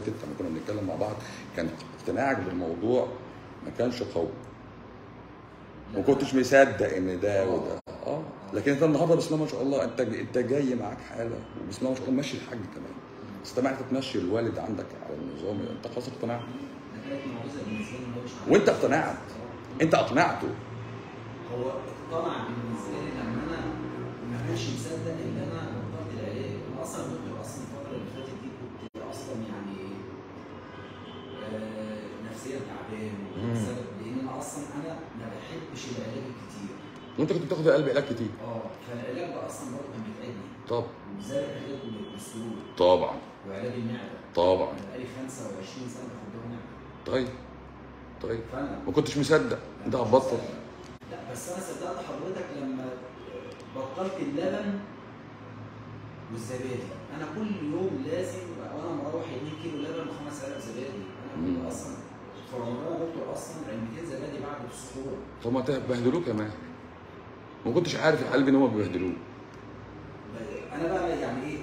فاتت لما كنا بنتكلم مع بعض كان اقتناعك بالموضوع ما كانش قوي ما كنتش مصدق ان ده وده اه لكن انت النهارده بسم الله ما شاء الله انت انت جاي معاك حاله وبسم الله ما شاء الله ماشي الحاج كمان استمعت تمشي الوالد عندك على النظام انت خلاص اقتنعت ده كانت معجزه بالنسبه لي إن هو مش عارف. وانت اقتنعت انت اقنعته هو اقتنع بالنسبه لي لما انا ما كانش مصدق ان انا بطلت العلاج انا اصلا دكتور اصلا الفتره اللي فاتت دي كنت اصلا يعني آه، نفسيا تعبان مم. بسبب لان انا اصلا انا ما بحبش العلاج الكتير وانت كنت بتاخد قلب علاج كتير اه فالعلاج ده اصلا برضه كان بيتعبني طب وبالذات علاج الكوليسترول طبعا وعلاج المعده طبعا انا بقالي 25 سنه باخد دواء معده طيب طيب فانا ما كنتش مصدق انت هتبطل لا بس انا صدقت حضرتك لما بطلت اللبن والزبادي انا كل يوم لازم وانا مروح 2 كيلو لبن وخمس علب زبادي انا مم. كنت اصلا في رمضان يا دكتور اصلا علبتين زبادي بعد السحور طب ما تبهدلوك يا ماهر ما كنتش عارف يا قلبي ان هم بيبهدلوك انا بقى يعني ايه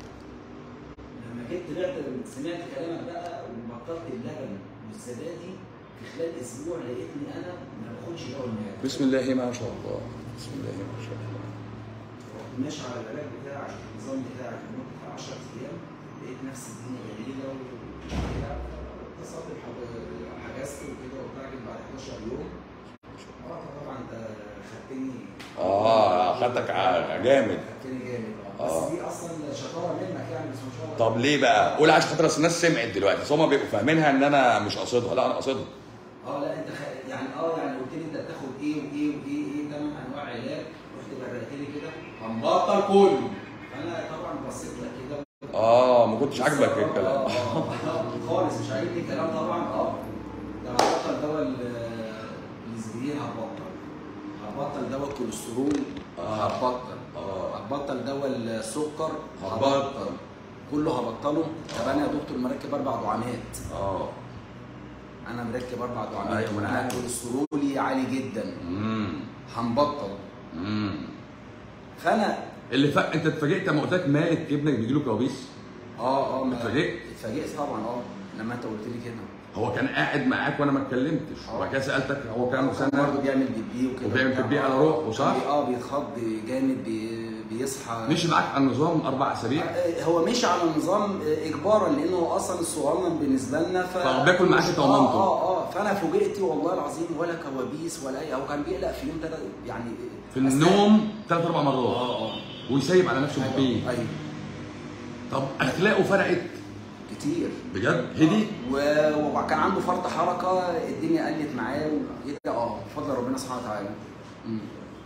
لما جيت طلعت سمعت كلامك بقى وبطلت اللبن والزبادي في خلال اسبوع لقيتني انا ما باخدش دواء المعده بسم الله ما شاء الله بسم الله ما شاء الله رحت ماشي على العلاج بتاعي النظام بتاعي لمده 10 ايام لقيت نفسي الدنيا جميله وكده اتصلت بحض- حجزت وكده وبتاع جيت بعد 11 يوم اه طبعا انت خدتني اه خدتك ع- جامد خدتني جامد اه آه. بس دي اصلا شطاره منك يعني بس ما شاء الله طب ليه بقى قول عشان خاطر أصل الناس سمعت دلوقتي بس هم بيبقوا فاهمينها ان انا مش قاصدها لا انا قاصدها اه لا انت خ... يعني اه يعني قلت لي انت بتاخد ايه وايه وايه ايه ثمان انواع علاج رحت برقت لي كده هنبطل كله فانا طبعا بصيت لك كده اه ما كنتش عاجبك آه، الكلام آه، آه، خالص مش عاجبني الكلام طبعا اه ده هبطل دواء ال- الانسولين هبطل هبطل دواء الكوليسترول آه. هبطل اه هبطل دواء السكر هبطل. هبطل كله هبطله طب انا يا دكتور مركب اربع دعامات اه انا مركب اربع دعامات أيوة، ما أنا انا عارف. كوليسترولي عالي جدا امم هنبطل امم فانا اللي فا... انت اتفاجئت لما قلت لك مالك ابنك بيجي له كوابيس اه اه ما- اتفاجئت؟ اتفاجئت طبعا اه لما انت قلت لي كده هو كان قاعد معاك وانا ما اتكلمتش آه. وبعد كده سالتك هو كام برضه سنه بيعمل بيبي وكده وبيعمل وبتاع. بيبي على روحه، صح؟ بي- اه بيتخض جامد بي بيصحى مشي معاك على النظام اربع اسابيع آه، هو مشي على النظام آه، اجبارا لانه هو اصلا الصغنن بالنسبه لنا ف فبياكل معاك انت ومامته. اه اه فانا فوجئت والله العظيم ولا كوابيس ولا اي هو كان بيقلق في يوم تلات يعني في النوم ثلاث اربع مرات اه اه ويسيب على نفسه في البيت ايوه طب اخلاقه فرقت كتير بجد هدي و- وكان عنده فرط حركه الدنيا قلت معاه وكده اه بفضل ربنا سبحانه وتعالى مم.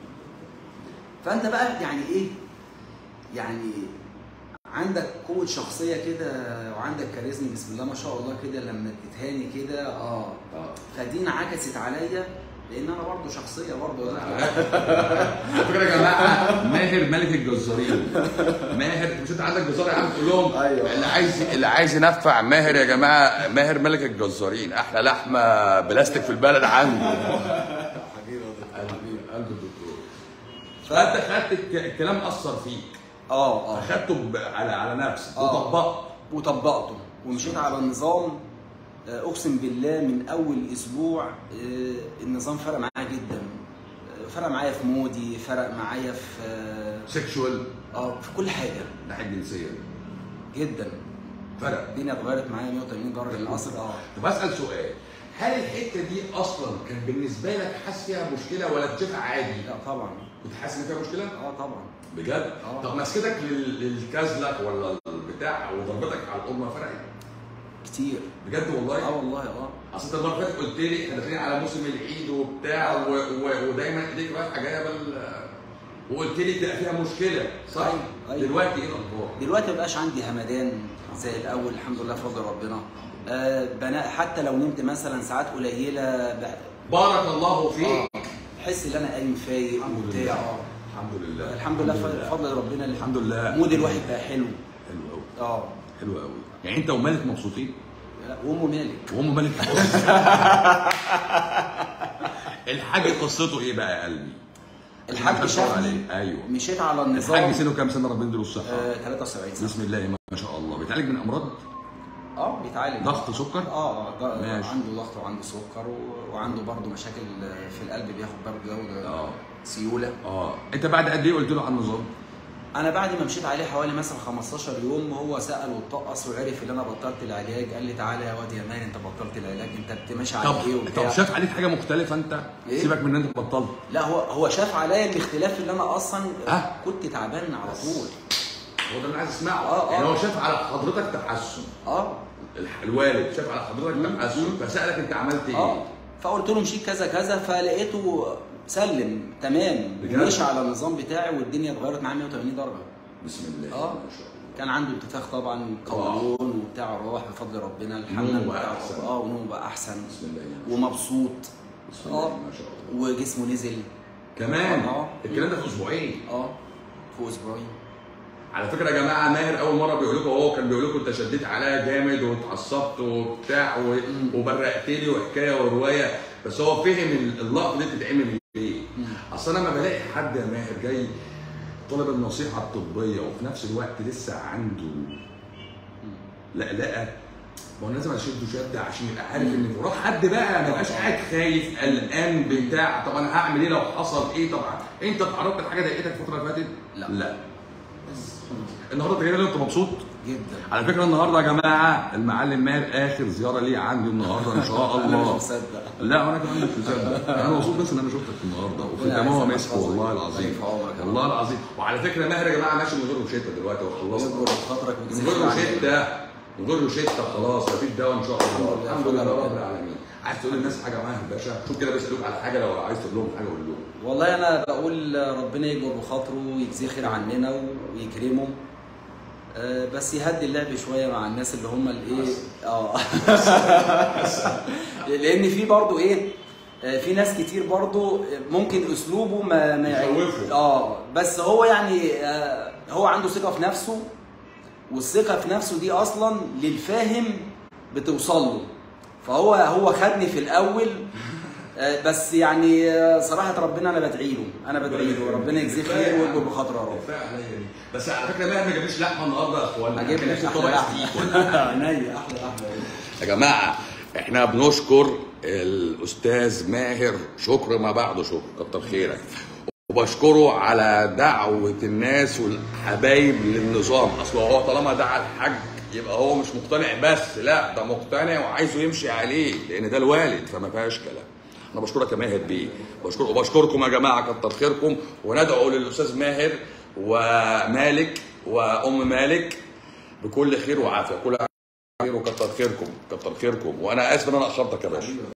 فانت بقى يعني ايه يعني عندك قوة شخصية كده وعندك كاريزما بسم الله ما شاء الله كده لما تتهاني كده اه فدي انعكست عليا لان انا برضه شخصية برضه يا دكتور. على فكره يا جماعه ماهر ملك الجزارين ماهر مش انت عندك جزار يا عم تقول لهم أيوة. اللي عايز اللي عايز ينفع ماهر يا جماعه ماهر ملك الجزارين احلى لحمه بلاستيك في البلد عنده حبيبي يا دكتور حبيبي قلب الدكتور فانت خدت الك- الكلام اثر فيك اه اه اخدته ب- على على نفسك آه. وطبقت وطبقته ومشيت على النظام آه، اقسم بالله من اول اسبوع آه، النظام فرق معايا جدا آه، فرق معايا في مودي فرق معايا في آه، سيكشوال اه في كل حاجه ناحيه الجنسيه جدا فرق الدنيا اتغيرت معايا 180 درجه من الاصل اه طب اسال سؤال هل الحته دي اصلا كان بالنسبه لك حاسس فيها مشكله ولا تشوفها عادي؟ لا طبعا كنت حاسس ان فيها مشكله؟ اه طبعا بجد؟ آه. طب مسكتك لل- للكازلك ولا البتاع وضربتك على الامه فرقت؟ كتير بجد والله؟ اه والله اه اصل انت المره اللي فاتت قلت لي احنا داخلين على موسم العيد وبتاع و... و... ودايما ايديك رايحه جايه بال وقلت لي تبقى فيها مشكله صح؟ أيوة، أيوة. دلوقتي ايه الاخبار؟ دلوقتي مبقاش عندي همدان زي الاول الحمد لله بفضل ربنا آه بنا حتى لو نمت مثلا ساعات قليله ب- بارك الله فيك آه، بحس ان انا قايم فايق الحمد وبتاع لله آه. الحمد لله الحمد لله بفضل ربنا اللي الحمد لله مود الواحد بقى حلو حلو قوي اه حلو قوي يعني انت ومالك مبسوطين؟ لا، وامه مالك وام مالك الحاج قصته ايه بقى يا قلبي؟ الحاج مش هدور شافني عليه. ايوه مشيت على الحاج النظام سنه كام سنه ربنا يديله الصحه؟ آه 73 سنه بسم الله ما شاء الله بيتعالج من امراض اه بيتعالج ضغط سكر اه اه ده- ماشي. عنده ضغط وعنده سكر و... وعنده برضه مشاكل في القلب بياخد برضه اه سيوله اه انت بعد قد ايه قلت له على النظام انا بعد ما مشيت عليه حوالي مثلا 15 يوم هو سال واتطقص وعرف ان انا بطلت العلاج قال لي تعالى يا واد يا مان انت بطلت العلاج انت ماشي على طب ايه وبتاع طب شاف عليك حاجه مختلفه انت إيه؟ سيبك من ان انت بطلت لا هو هو شاف عليا الاختلاف اللي انا اصلا أه. كنت تعبان على طول هو ده اللي انا عايز اسمعه آه، آه. يعني هو شاف على حضرتك تحسن اه الح- الوالد شاف على حضرتك مم. تحسن فسالك انت عملت ايه اه فقلت له مشيت كذا كذا فلقيته سلم تمام بجد؟ ماشي على النظام بتاعي والدنيا اتغيرت معاه 180 درجه بسم الله اه ما شاء الله كان عنده انتفاخ طبعا قولون وبتاع راح بفضل ربنا الحمد نومه لله بقى بتاع أحسن. اه ونومه بقى احسن بسم الله ما شاء الله. ومبسوط بسم الله اه ما شاء الله وجسمه نزل كمان آه. الكلام ده في اسبوعين اه في اسبوعين على فكره يا جماعه ماهر اول مره بيقول لكم هو كان بيقول لكم انت شديت عليا جامد واتعصبت وبتاع و- وبرقت لي وحكايه وروايه بس هو فهم ال- اللقطه دي بتتعمل ليه اصل انا لما بلاقي حد يا ماهر جاي طالب النصيحه الطبيه وفي نفس الوقت لسه عنده لقلقه ما هو لازم اشده شده عشان يبقى عارف ان وراح حد بقى ما يبقاش قاعد خايف قلقان بتاع طب انا هعمل ايه لو حصل ايه طبعا انت اتعرضت لحاجه ضايقتك الفتره اللي فاتت؟ لا. لا النهارده انت جاي لي انت مبسوط؟ جدا على فكره النهارده يا جماعه المعلم ماهر اخر زياره ليه عندي النهارده ان شاء انا مش الله مصدق لا وانا كمان مش مصدق انا مبسوط بس ان انا شفتك النهارده وفي ربنا الجماعه يعزك مسك ويحفظك. والله العظيم الله يرفع عمرك. والله العظيم وعلى فكره ماهر يا جماعه ماشي من غير روشته دلوقتي وخلصت يكبر خاطرك من ويجزيك غير خير عنك. روشته من غير روشته خلاص مفيش دواء ان شاء الله الحمد الحمد لله. لله رب العالمين عايز تقول للناس حاجه ماهر باشا شوف كده بيسالوك على حاجه لو عايز تقول لهم حاجه قول لهم والله انا بقول ربنا يجبر بخاطره ويجزيه خير عننا ويكرمه آه، بس يهدي اللعب شويه مع الناس اللي هم الايه اه لان في برضو ايه آه، في ناس كتير برضو ممكن اسلوبه ما ما يعجب- يخوفه. اه بس هو يعني آه، هو عنده ثقه في نفسه والثقه في نفسه دي اصلا للفاهم بتوصل له فهو هو خدني في الاول آه، بس يعني آه، صراحه ربنا انا بدعي له انا بدعي له ربنا يجزيه خير ويجبر بخاطره يا رب كفايه عليا دي بس على فكره ماهر ما جابليش لحمه النهارده يا اخوانا اجيب كان لك نفسي احلى طبق لحمه ستيك ولا عينيا احلى لحمه يا جماعه احنا بنشكر الاستاذ ماهر شكر ما بعده شكر كتر خيرك وبشكره على دعوه الناس والحبايب للنظام اصل هو طالما دعا الحج يبقى هو مش مقتنع بس لا ده مقتنع وعايزه يمشي عليه لان ده الوالد فما فيهاش كلام انا بشكرك يا ماهر بيه بشكر وبشكركم يا جماعه كتر خيركم وندعو للاستاذ ماهر ومالك وام مالك بكل خير وعافيه كل خير وكتر خيركم كتر خيركم وانا اسف ان انا اخرتك يا باشا